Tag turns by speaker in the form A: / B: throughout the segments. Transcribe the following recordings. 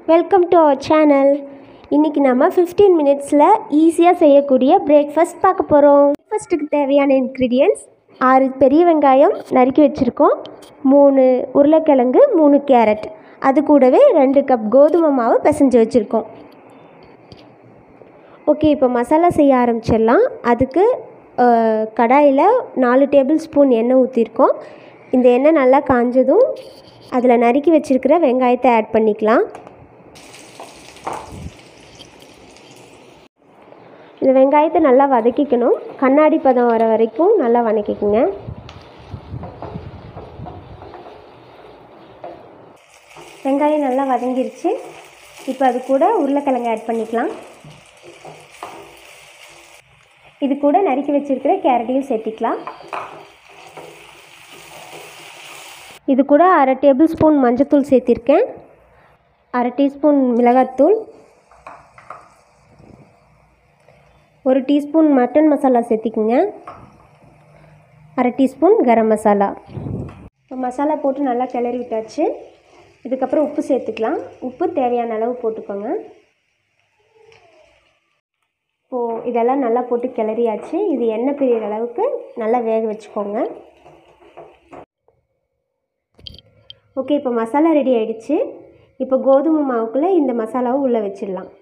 A: welcome to our channel இன்றைக்கி நம்ம fifteen மினிட்ஸில் ஈஸியாக செய்யக்கூடிய பிரேக்ஃபாஸ்ட் பார்க்க போகிறோம் பிரேக்ஃபாஸ்ட்டுக்கு தேவையான இன்க்ரீடியன்ட்ஸ் ஆறு பெரிய வெங்காயம் நறுக்கி வச்சுருக்கோம் மூணு உருளைக்கிழங்கு மூணு கேரட் அது கூடவே ரெண்டு கப் கோதுமை மாவு பிசைஞ்சு வச்சுருக்கோம் ஓகே இப்போ மசாலா செய்ய ஆரம்பிச்சிடலாம் அதுக்கு அஹ், கடாயில் நாலு டேபிள் ஸ்பூன் எண்ணெய் ஊற்றிருக்கோம் இந்த எண்ணெய் நல்லா காஞ்சதும் அதில் நறுக்கி வச்சுருக்கிற வெங்காயத்தை ஆட் பண்ணிக்கலாம் இந்த வெங்காயத்தை நல்லா வதக்கிக்கணும் கண்ணாடி பதம் வர வரைக்கும் நல்லா வதக்கிக்கோங்க வெங்காயம் நல்லா வதங்கிருச்சு இப்போ அது கூட உருளைக்கிழங்கு ஆட் பண்ணிக்கலாம் இது கூட நறுக்கி வச்சிருக்கிற கேரட்டையும் சேர்த்திக்கலாம் இது கூட அரை டேபிள் ஸ்பூன் மஞ்சத்தூள் சேர்த்திருக்கேன் அரை டீஸ்பூன் மிளகாத்தூள் ஒரு டீஸ்பூன் மட்டன் மசாலா சேர்த்திக்குங்க அரை டீஸ்பூன் கரம் மசாலா இப்போ மசாலா போட்டு நல்லா கிளறி விட்டாச்சு இதுக்கப்புறம் உப்பு சேர்த்துக்கலாம் உப்பு தேவையான அளவு போட்டுக்கோங்க இப்போது இதெல்லாம் நல்லா போட்டு கிளறியாச்சு இது எண்ணெய் பிரியிற அளவுக்கு நல்லா வேக வச்சுக்கோங்க ஓகே இப்போ மசாலா ரெடி ஆயிடுச்சு இப்போ கோதுமை மாவுக்குள்ளே இந்த மசாலாவை உள்ளே வச்சிடலாம்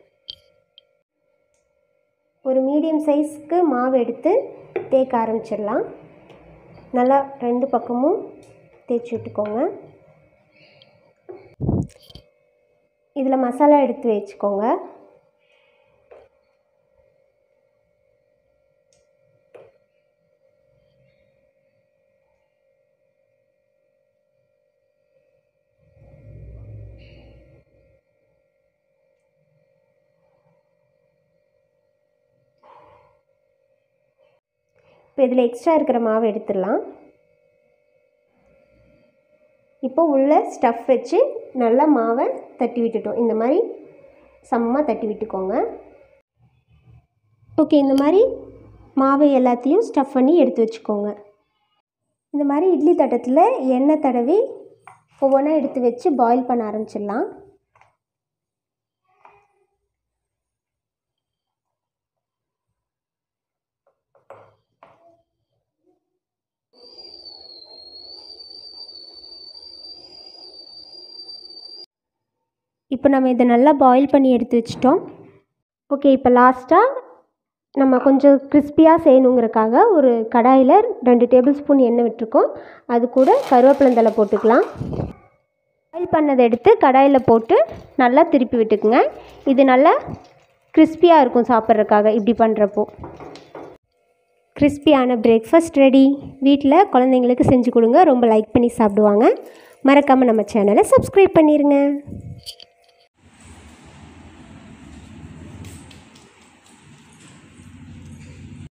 A: ஒரு மீடியம் சைஸ்க்கு மாவு எடுத்து தேய்க்க ஆரம்பிச்சிடலாம் நல்லா ரெண்டு பக்கமும் தேய்ச்சி விட்டுக்கோங்க இதில் மசாலா எடுத்து வச்சுக்கோங்க இப்போ இதில் எக்ஸ்ட்ரா இருக்கிற மாவை எடுத்துடலாம் இப்போ உள்ள ஸ்டஃப் வச்சு நல்லா மாவை தட்டி விட்டுட்டோம் இந்த மாதிரி சமமாக தட்டி விட்டுக்கோங்க ஓகே இந்த மாதிரி மாவை எல்லாத்தையும் ஸ்டஃப் பண்ணி எடுத்து வச்சுக்கோங்க இந்த மாதிரி இட்லி தட்டத்தில் எண்ணெய் தடவி ஒவ்வொன்றா எடுத்து வச்சு பாயில் பண்ண ஆரம்பிச்சிடலாம் இப்போ நம்ம இதை நல்லா பாயில் பண்ணி எடுத்து வச்சிட்டோம் ஓகே இப்போ லாஸ்ட்டாக நம்ம கொஞ்சம் கிறிஸ்பியாக செய்யணுங்கிறக்காக ஒரு கடாயில் ரெண்டு டேபிள் ஸ்பூன் எண்ணெய் விட்டுருக்கோம் அது கூட கருவேப்பிலந்தலை போட்டுக்கலாம் பாயில் பண்ணதை எடுத்து கடாயில் போட்டு நல்லா திருப்பி விட்டுக்குங்க இது நல்லா கிறிஸ்பியாக இருக்கும் சாப்பிட்றதுக்காக இப்படி பண்ணுறப்போ கிறிஸ்பியான பிரேக்ஃபாஸ்ட் ரெடி வீட்டில் குழந்தைங்களுக்கு செஞ்சு கொடுங்க ரொம்ப லைக் பண்ணி சாப்பிடுவாங்க மறக்காமல் நம்ம சேனலை சப்ஸ்கிரைப் பண்ணிடுங்க